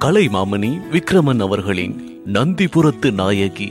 கலைமாமணி விக்ரமன் அவர்களின் நந்திபுரத்து நாயகி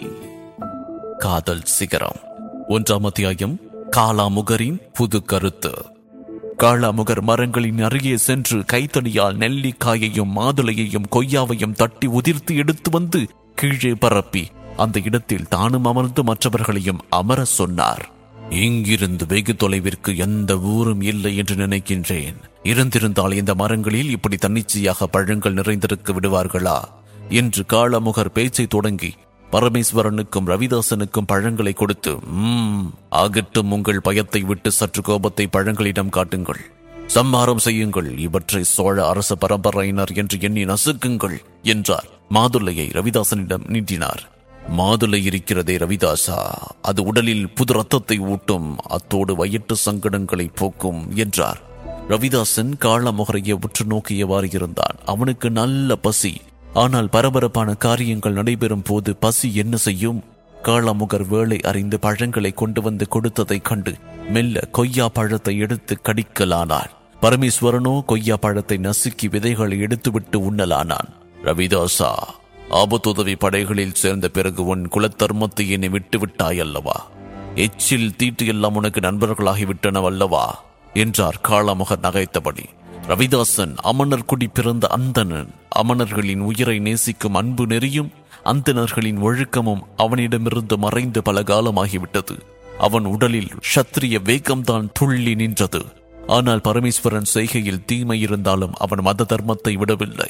காதல் சிகரம் ஒன்றாம் அத்தியாயம் காலாமுகரின் புது கருத்து காளாமுகர் மரங்களின் அருகே சென்று கைத்தடியால் நெல்லிக்காயையும் மாதுளையையும் கொய்யாவையும் தட்டி உதிர்த்து எடுத்து வந்து கீழே பரப்பி அந்த இடத்தில் தானும் அமர்ந்து மற்றவர்களையும் அமர சொன்னார் இங்கிருந்து வெகு தொலைவிற்கு எந்த ஊரும் இல்லை என்று நினைக்கின்றேன் இருந்திருந்தால் இந்த மரங்களில் இப்படி தன்னிச்சையாக பழங்கள் நிறைந்திருக்க விடுவார்களா என்று காளமுகர் பேச்சை தொடங்கி பரமேஸ்வரனுக்கும் ரவிதாசனுக்கும் பழங்களை கொடுத்து "ம்ம், ஆகட்டும் உங்கள் பயத்தை விட்டு சற்று கோபத்தை பழங்களிடம் காட்டுங்கள் சம்மாரம் செய்யுங்கள் இவற்றை சோழ அரச பரம்பரையினர் என்று எண்ணி நசுக்குங்கள் என்றார் மாதுளையை ரவிதாசனிடம் நீட்டினார் மாதுளை இருக்கிறதே ரவிதாசா அது உடலில் புது ரத்தத்தை ஊட்டும் அத்தோடு வயிற்று சங்கடங்களை போக்கும் என்றார் ரவிதாசன் காளமுகரையை உற்று நோக்கியவாறு இருந்தான் அவனுக்கு நல்ல பசி ஆனால் பரபரப்பான காரியங்கள் நடைபெறும் போது பசி என்ன செய்யும் காளமுகர் வேலை அறிந்து பழங்களை கொண்டு வந்து கொடுத்ததைக் கண்டு மெல்ல கொய்யா பழத்தை எடுத்து கடிக்கலானான் பரமேஸ்வரனோ கொய்யா பழத்தை நசுக்கி விதைகளை எடுத்துவிட்டு உண்ணலானான் ரவிதாசா ஆபத்துதவி படைகளில் சேர்ந்த பிறகு உன் குலத்தர்மத்தை என்னை விட்டு விட்டாய் அல்லவா எச்சில் தீட்டு எல்லாம் உனக்கு நண்பர்களாகிவிட்டனவல்லவா என்றார் காளமுகர் நகைத்தபடி ரவிதாசன் அமணர் குடி பிறந்த அந்தணன் அமணர்களின் உயிரை நேசிக்கும் அன்பு நெறியும் அந்தணர்களின் ஒழுக்கமும் அவனிடமிருந்து மறைந்து பல காலமாகிவிட்டது அவன் உடலில் ஷத்திரிய வேகம்தான் துள்ளி நின்றது ஆனால் பரமேஸ்வரன் செய்கையில் தீமை இருந்தாலும் அவன் மத தர்மத்தை விடவில்லை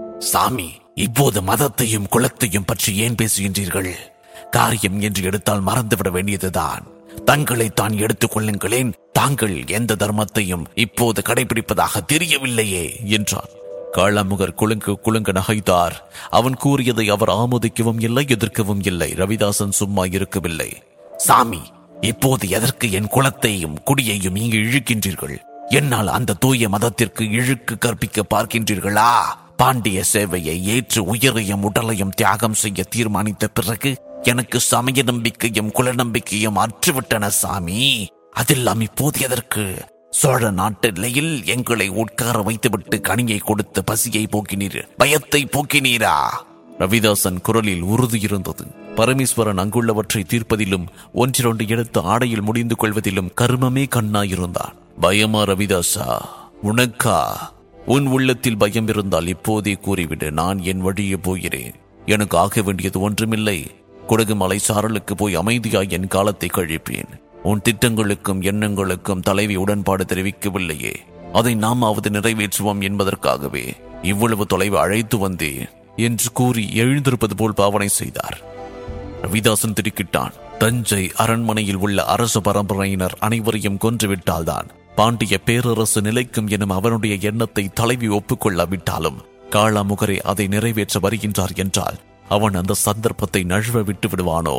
சாமி இப்போது மதத்தையும் குலத்தையும் பற்றி ஏன் பேசுகின்றீர்கள் காரியம் என்று எடுத்தால் மறந்துவிட வேண்டியதுதான் தங்களை தான் எடுத்துக் கொள்ளுங்களேன் தாங்கள் எந்த தர்மத்தையும் இப்போது கடைபிடிப்பதாக தெரியவில்லையே என்றான் காளமுகர் குலுங்கு குலுங்க நகைத்தார் அவன் கூறியதை அவர் ஆமோதிக்கவும் இல்லை எதிர்க்கவும் இல்லை ரவிதாசன் சும்மா இருக்கவில்லை சாமி இப்போது எதற்கு என் குலத்தையும் குடியையும் இங்கு இழுக்கின்றீர்கள் என்னால் அந்த தூய மதத்திற்கு இழுக்கு கற்பிக்க பார்க்கின்றீர்களா பாண்டிய சேவையை ஏற்று உயிரையும் உடலையும் தியாகம் செய்ய தீர்மானித்த பிறகு எனக்கு சமய நம்பிக்கையும் குல நம்பிக்கையும் அற்றுவிட்டன சாமி அதெல்லாம் இப்போது எதற்கு சோழ நாட்டிலையில் எங்களை உட்கார வைத்துவிட்டு கனியை கொடுத்து பசியை போக்கினீர் பயத்தை போக்கினீரா ரவிதாசன் குரலில் உறுதி இருந்தது பரமேஸ்வரன் அங்குள்ளவற்றை தீர்ப்பதிலும் ஒன்றிரண்டு எடுத்து ஆடையில் முடிந்து கொள்வதிலும் கர்மமே கண்ணாயிருந்தான் பயமா ரவிதாசா உனக்கா உன் உள்ளத்தில் பயம் இருந்தால் இப்போதே கூறிவிடு நான் என் வழியே போகிறேன் எனக்கு ஆக வேண்டியது ஒன்றுமில்லை குடகு மலை சாரலுக்கு போய் அமைதியாய் என் காலத்தை கழிப்பேன் உன் திட்டங்களுக்கும் எண்ணங்களுக்கும் தலைவி உடன்பாடு தெரிவிக்கவில்லையே அதை நாமாவது நிறைவேற்றுவோம் என்பதற்காகவே இவ்வளவு தொலைவு அழைத்து வந்தேன் என்று கூறி எழுந்திருப்பது போல் பாவனை செய்தார் ரவிதாசன் திடுக்கிட்டான் தஞ்சை அரண்மனையில் உள்ள அரச பரம்பரையினர் அனைவரையும் கொன்றுவிட்டால்தான் பாண்டிய பேரரசு நிலைக்கும் எனும் அவனுடைய எண்ணத்தை தலைவி ஒப்புக்கொள்ளாவிட்டாலும் காளாமுகரே அதை நிறைவேற்ற வருகின்றார் என்றால் அவன் அந்த சந்தர்ப்பத்தை நழுவ விட்டு விடுவானோ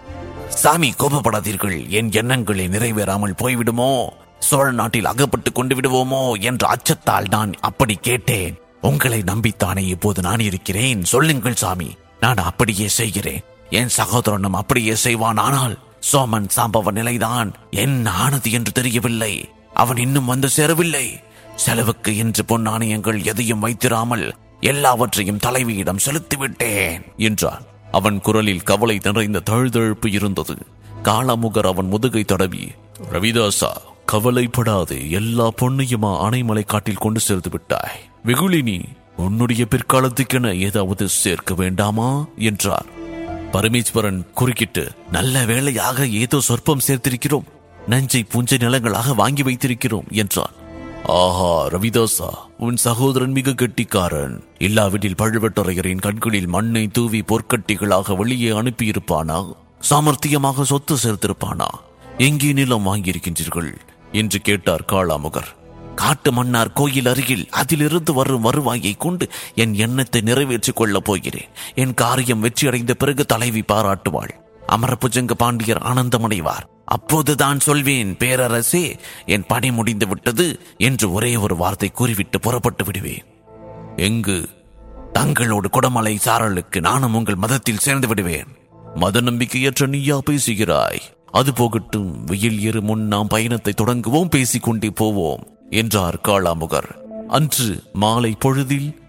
சாமி கோபப்படாதீர்கள் என் எண்ணங்களை நிறைவேறாமல் போய்விடுமோ சோழ நாட்டில் அகப்பட்டு கொண்டு விடுவோமோ என்ற அச்சத்தால் நான் அப்படி கேட்டேன் உங்களை நம்பித்தானே இப்போது நான் இருக்கிறேன் சொல்லுங்கள் சாமி நான் அப்படியே செய்கிறேன் என் சகோதரனும் அப்படியே செய்வான் ஆனால் சோமன் சாம்பவ நிலைதான் என்ன ஆனது என்று தெரியவில்லை அவன் இன்னும் வந்து சேரவில்லை செலவுக்கு என்று பொன்னாணயங்கள் எதையும் வைத்திராமல் எல்லாவற்றையும் தலைவியிடம் செலுத்திவிட்டேன் என்றான் அவன் குரலில் கவலை நிறைந்த தழுதழுப்பு இருந்தது காளாமுகர் அவன் முதுகை தடவி ரவிதாசா கவலைப்படாதே எல்லா பொன்னையுமா அணைமலை காட்டில் கொண்டு சேர்த்து விட்டாய் வெகுளினி உன்னுடைய பிற்காலத்துக்கென ஏதாவது சேர்க்க வேண்டாமா என்றார் பரமேஸ்வரன் குறுக்கிட்டு நல்ல வேளையாக ஏதோ சொற்பம் சேர்த்திருக்கிறோம் நஞ்சை புஞ்சை நிலங்களாக வாங்கி வைத்திருக்கிறோம் என்றான் ஆஹா ரவிதாசா உன் சகோதரன் மிக கெட்டிக்காரன் இல்லாவிடில் பழுவட்டரையரின் கண்களில் மண்ணை தூவி பொற்கட்டிகளாக வெளியே அனுப்பியிருப்பானா சாமர்த்தியமாக சொத்து சேர்த்திருப்பானா எங்கே நிலம் வாங்கியிருக்கின்றீர்கள் என்று கேட்டார் காளாமுகர் காட்டு மன்னார் கோயில் அருகில் அதிலிருந்து வரும் வருவாயை கொண்டு என் எண்ணத்தை நிறைவேற்றிக் கொள்ளப் போகிறேன் என் காரியம் வெற்றியடைந்த பிறகு தலைவி பாராட்டுவாள் அமரபுஜங்க பாண்டியர் ஆனந்தமடைவார் அப்போதுதான் சொல்வேன் பேரரசே என் பணி முடிந்து விட்டது என்று ஒரே ஒரு வார்த்தை கூறிவிட்டு புறப்பட்டு விடுவேன் எங்கு தங்களோடு குடமலை சாரலுக்கு நானும் உங்கள் மதத்தில் சேர்ந்து விடுவேன் மத நம்பிக்கையற்ற நீயா பேசுகிறாய் அது போகட்டும் வெயில் ஏறு முன் நாம் பயணத்தை தொடங்குவோம் பேசிக்கொண்டே போவோம் என்றார் காளாமுகர் அன்று மாலை பொழுதில்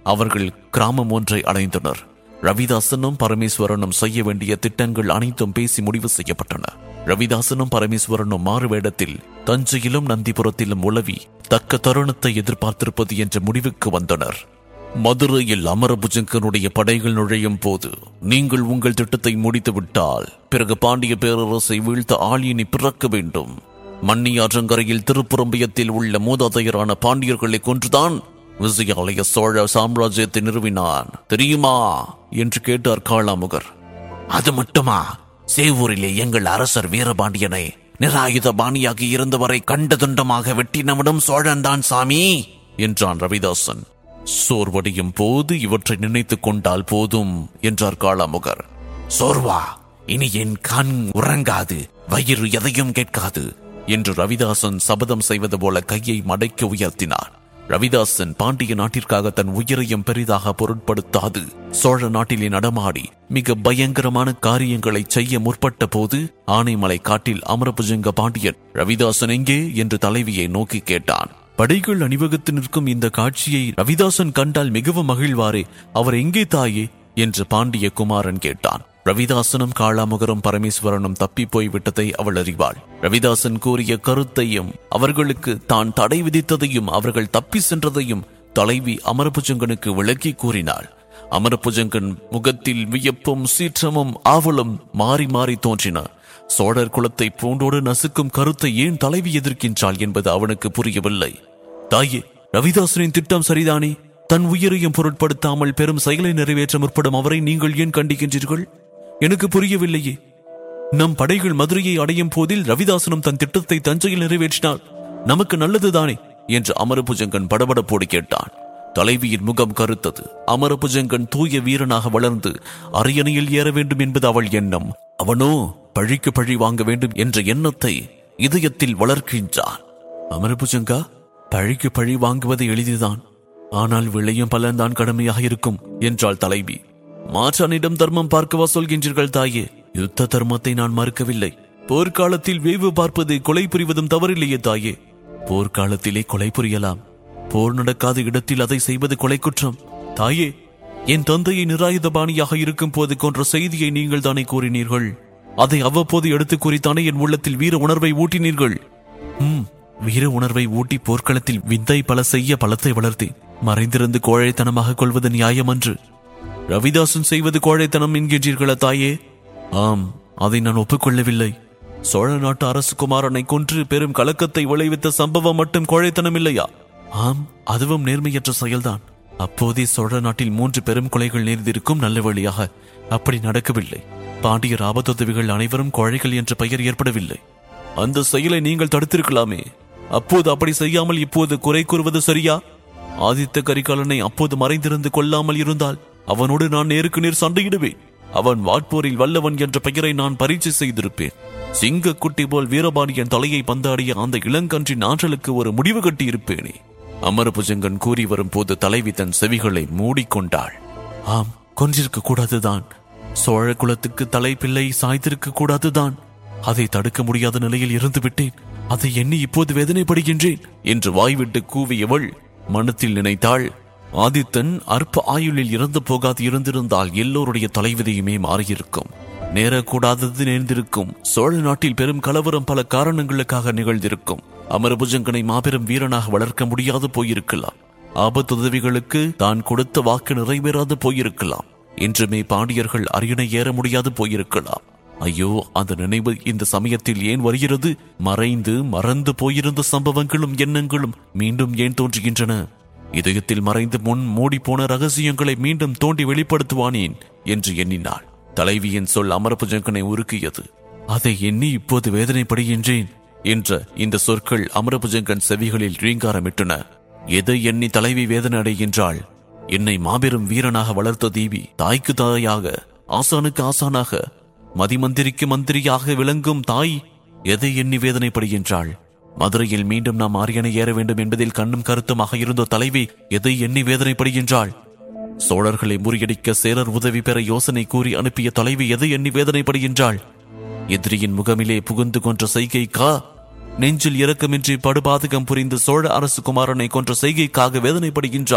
அவர்கள் கிராமம் ஒன்றை அடைந்தனர் ரவிதாசனும் பரமேஸ்வரனும் செய்ய வேண்டிய திட்டங்கள் அனைத்தும் பேசி முடிவு செய்யப்பட்டன ரவிதாசனும் பரமேஸ்வரனும் மாறுவேடத்தில் தஞ்சையிலும் நந்திபுரத்திலும் உளவி தக்க தருணத்தை எதிர்பார்த்திருப்பது என்ற முடிவுக்கு வந்தனர் மதுரையில் அமரபுஜங்கனுடைய படைகள் நுழையும் போது நீங்கள் உங்கள் திட்டத்தை முடித்துவிட்டால் பிறகு பாண்டிய பேரரசை வீழ்த்த ஆளியினி பிறக்க வேண்டும் மன்னியாற்றங்கரையில் திருப்புறம்பியத்தில் உள்ள மூதாதையரான பாண்டியர்களை கொன்றுதான் விஜயாலய சோழ சாம்ராஜ்யத்தை நிறுவினான் தெரியுமா என்று கேட்டார் காளாமுகர் அது மட்டுமா சேவூரிலே எங்கள் அரசர் வீரபாண்டியனை நிராயுத பாணியாகி இருந்தவரை கண்டதுண்டமாக வெட்டினவனும் சோழன்தான் சாமி என்றான் ரவிதாசன் சோர்வடையும் போது இவற்றை நினைத்துக் கொண்டால் போதும் என்றார் காளாமுகர் சோர்வா இனி என் கண் உறங்காது வயிறு எதையும் கேட்காது என்று ரவிதாசன் சபதம் செய்வது போல கையை மடக்கி உயர்த்தினார் ரவிதாசன் பாண்டிய நாட்டிற்காக தன் உயிரையும் பெரிதாக பொருட்படுத்தாது சோழ நாட்டிலே நடமாடி மிக பயங்கரமான காரியங்களை செய்ய முற்பட்ட போது ஆனைமலை காட்டில் அமரபுஜங்க பாண்டியன் ரவிதாசன் எங்கே என்று தலைவியை நோக்கி கேட்டான் படைகள் அணிவகுத்து நிற்கும் இந்த காட்சியை ரவிதாசன் கண்டால் மிகவும் மகிழ்வாரே அவர் எங்கே தாயே என்று பாண்டிய குமாரன் கேட்டான் ரவிதாசனும் காளாமுகரும் பரமேஸ்வரனும் தப்பி போய் விட்டதை அவள் அறிவாள் ரவிதாசன் கூறிய கருத்தையும் அவர்களுக்கு தான் தடை விதித்ததையும் அவர்கள் தப்பி சென்றதையும் தலைவி அமரபுஜங்கனுக்கு விளக்கி கூறினாள் அமரபுஜங்கன் முகத்தில் வியப்பும் சீற்றமும் ஆவலும் மாறி மாறி தோன்றின சோழர் குலத்தை பூண்டோடு நசுக்கும் கருத்தை ஏன் தலைவி எதிர்க்கின்றாள் என்பது அவனுக்கு புரியவில்லை தாயே ரவிதாசனின் திட்டம் சரிதானே தன் உயிரையும் பொருட்படுத்தாமல் பெரும் செயலை நிறைவேற்ற முற்படும் அவரை நீங்கள் ஏன் கண்டிக்கின்றீர்கள் எனக்கு புரியவில்லையே நம் படைகள் மதுரையை அடையும் போதில் ரவிதாசனும் தன் திட்டத்தை தஞ்சையில் நிறைவேற்றினார் நமக்கு நல்லதுதானே என்று அமரபுஜங்கன் படபடப்போடு கேட்டான் தலைவியின் முகம் கருத்தது அமரபுஜங்கன் தூய வீரனாக வளர்ந்து அரியணையில் ஏற வேண்டும் என்பது அவள் எண்ணம் அவனோ பழிக்கு பழி வாங்க வேண்டும் என்ற எண்ணத்தை இதயத்தில் வளர்க்கின்றான் அமரபுஜங்கா பழிக்கு பழி வாங்குவது எளிதுதான் ஆனால் விளையும் பலன்தான் கடமையாக இருக்கும் என்றாள் தலைவி மாற்றானிடம் தர்மம் பார்க்கவா சொல்கின்றீர்கள் தாயே யுத்த தர்மத்தை நான் மறுக்கவில்லை போர்க்காலத்தில் வேவு பார்ப்பது கொலை புரிவதும் தவறில்லையே தாயே போர்க்காலத்திலே கொலை புரியலாம் போர் நடக்காத இடத்தில் அதை செய்வது கொலை குற்றம் தாயே என் தந்தையை நிராயுதபாணியாக இருக்கும் போது கொன்ற செய்தியை நீங்கள் தானே கூறினீர்கள் அதை அவ்வப்போது எடுத்து கூறித்தானே என் உள்ளத்தில் வீர உணர்வை ஊட்டினீர்கள் ம் வீர உணர்வை ஊட்டி போர்க்களத்தில் விந்தை பல செய்ய பலத்தை வளர்த்தேன் மறைந்திருந்து கோழைத்தனமாக கொள்வது நியாயமன்று ரவிதாசன் செய்வது கோழைத்தனம் என்கின்றீர்களா தாயே ஆம் அதை நான் ஒப்புக்கொள்ளவில்லை சோழ நாட்டு அரசு குமாரனை கொன்று பெரும் கலக்கத்தை விளைவித்த சம்பவம் மட்டும் கோழைத்தனம் இல்லையா ஆம் அதுவும் நேர்மையற்ற செயல்தான் அப்போதே சோழ நாட்டில் மூன்று பெரும் கொலைகள் நேர்ந்திருக்கும் நல்ல வழியாக அப்படி நடக்கவில்லை பாண்டியர் ஆபத்துதவிகள் அனைவரும் கோழைகள் என்ற பெயர் ஏற்படவில்லை அந்த செயலை நீங்கள் தடுத்திருக்கலாமே அப்போது அப்படி செய்யாமல் இப்போது குறை கூறுவது சரியா ஆதித்த கரிகாலனை அப்போது மறைந்திருந்து கொள்ளாமல் இருந்தால் அவனோடு நான் நேருக்கு நேர் சண்டையிடுவேன் அவன் வாட்போரில் வல்லவன் என்ற பெயரை நான் பரீட்சை செய்திருப்பேன் சிங்க குட்டி போல் வீரபாண்டியன் தலையை பந்தாடிய அந்த இளங்கன்றின் ஆற்றலுக்கு ஒரு முடிவு கட்டியிருப்பேனே அமரபுஜங்கன் கூறி வரும்போது தலைவி தன் செவிகளை மூடிக்கொண்டாள் ஆம் கொன்றிருக்க கூடாதுதான் சோழ குலத்துக்கு தலைப்பிள்ளை சாய்த்திருக்க கூடாதுதான் அதை தடுக்க முடியாத நிலையில் இருந்து விட்டேன் அதை எண்ணி இப்போது வேதனைப்படுகின்றேன் என்று வாய்விட்டு கூவியவள் மனத்தில் நினைத்தாள் ஆதித்தன் அற்ப ஆயுளில் இறந்து போகாது இருந்திருந்தால் எல்லோருடைய தலைவிதியுமே மாறியிருக்கும் நேரக்கூடாதது நேர்ந்திருக்கும் சோழ நாட்டில் பெரும் கலவரம் பல காரணங்களுக்காக நிகழ்ந்திருக்கும் அமரபுஜங்கனை மாபெரும் வீரனாக வளர்க்க முடியாது போயிருக்கலாம் ஆபத்துதவிகளுக்கு தான் கொடுத்த வாக்கு நிறைவேறாது போயிருக்கலாம் இன்றுமே பாண்டியர்கள் அரியணை ஏற முடியாது போயிருக்கலாம் ஐயோ அந்த நினைவு இந்த சமயத்தில் ஏன் வருகிறது மறைந்து மறந்து போயிருந்த சம்பவங்களும் எண்ணங்களும் மீண்டும் ஏன் தோன்றுகின்றன இதயத்தில் மறைந்து முன் மூடி போன ரகசியங்களை மீண்டும் தோண்டி வெளிப்படுத்துவானேன் என்று எண்ணினாள் தலைவியின் சொல் அமரபுஜங்கனை உருக்கியது அதை எண்ணி இப்போது வேதனைப்படுகின்றேன் என்ற இந்த சொற்கள் அமரபுஜங்கன் செவிகளில் ரீங்காரமிட்டன எதை எண்ணி தலைவி வேதனை அடைகின்றாள் என்னை மாபெரும் வீரனாக வளர்த்த தேவி தாய்க்கு தாயாக ஆசானுக்கு ஆசானாக மதிமந்திரிக்கு மந்திரியாக விளங்கும் தாய் எதை எண்ணி வேதனைப்படுகின்றாள் மதுரையில் மீண்டும் நாம் ஆரியனை ஏற வேண்டும் என்பதில் கண்ணும் கருத்துமாக இருந்த தலைவி எதை எண்ணி வேதனைப்படுகின்றாள் சோழர்களை முறியடிக்க சேரர் உதவி பெற யோசனை கூறி அனுப்பிய தலைவி எதை எண்ணி வேதனைப்படுகின்றாள் எதிரியின் முகமிலே புகுந்து கொன்ற செய்கைக்கா நெஞ்சில் இரக்கமின்றி படுபாதகம் புரிந்து சோழ அரசு குமாரனை கொன்ற செய்கைக்காக வேதனைப்படுகின்றாள்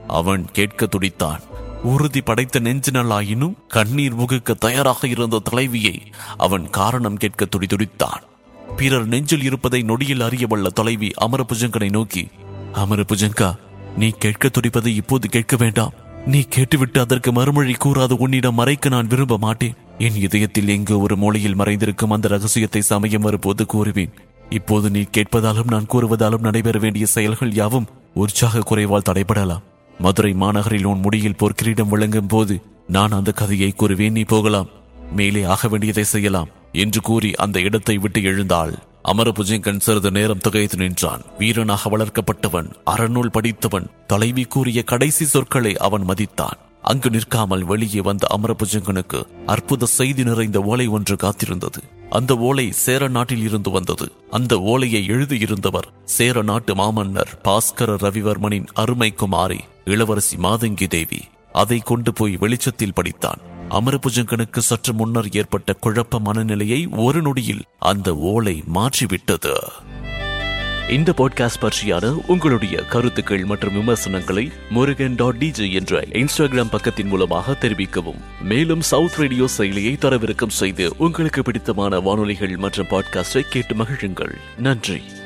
அவன் கேட்க துடித்தான் உறுதி படைத்த நெஞ்சினலாயினும் கண்ணீர் முகுக்க தயாராக இருந்த தலைவியை அவன் காரணம் கேட்க துடிதுடித்தான் பிறர் நெஞ்சில் இருப்பதை நொடியில் அறியவல்ல தலைவி அமரபுஜங்கனை நோக்கி அமரபுஜங்கா நீ கேட்க துடிப்பதை இப்போது கேட்க வேண்டாம் நீ கேட்டுவிட்டு அதற்கு மறுமொழி கூறாத உன்னிடம் மறைக்க நான் விரும்ப மாட்டேன் என் இதயத்தில் எங்கு ஒரு மூலையில் மறைந்திருக்கும் அந்த ரகசியத்தை சமயம் வரும்போது கூறுவேன் இப்போது நீ கேட்பதாலும் நான் கூறுவதாலும் நடைபெற வேண்டிய செயல்கள் யாவும் உற்சாக குறைவால் தடைபடலாம் மதுரை மாநகரில் உன் முடியில் பொற்கிரீடம் விளங்கும் போது நான் அந்த கதையை கூறுவேன் நீ போகலாம் மேலே ஆக வேண்டியதை செய்யலாம் என்று கூறி அந்த இடத்தை விட்டு எழுந்தாள் அமரபுஜங்கன் சிறிது நேரம் திகைத்து நின்றான் வீரனாக வளர்க்கப்பட்டவன் அறநூல் படித்தவன் தலைவி கூறிய கடைசி சொற்களை அவன் மதித்தான் அங்கு நிற்காமல் வெளியே வந்த அமரபுஜங்கனுக்கு அற்புத செய்தி நிறைந்த ஓலை ஒன்று காத்திருந்தது அந்த ஓலை சேர நாட்டில் இருந்து வந்தது அந்த ஓலையை எழுதியிருந்தவர் சேர நாட்டு மாமன்னர் பாஸ்கர ரவிவர்மனின் அருமை குமாரி இளவரசி மாதங்கி தேவி அதை கொண்டு போய் வெளிச்சத்தில் படித்தான் அமரபுஜங்கனுக்கு சற்று முன்னர் ஏற்பட்ட குழப்ப மனநிலையை ஒரு நொடியில் அந்த ஓலை மாற்றிவிட்டது இந்த பாட்காஸ்ட் பற்றியான உங்களுடைய கருத்துக்கள் மற்றும் விமர்சனங்களை முருகன் டாட் டிஜே என்ற இன்ஸ்டாகிராம் பக்கத்தின் மூலமாக தெரிவிக்கவும் மேலும் சவுத் ரேடியோ செயலியை தரவிறக்கம் செய்து உங்களுக்கு பிடித்தமான வானொலிகள் மற்றும் பாட்காஸ்டை கேட்டு மகிழுங்கள் நன்றி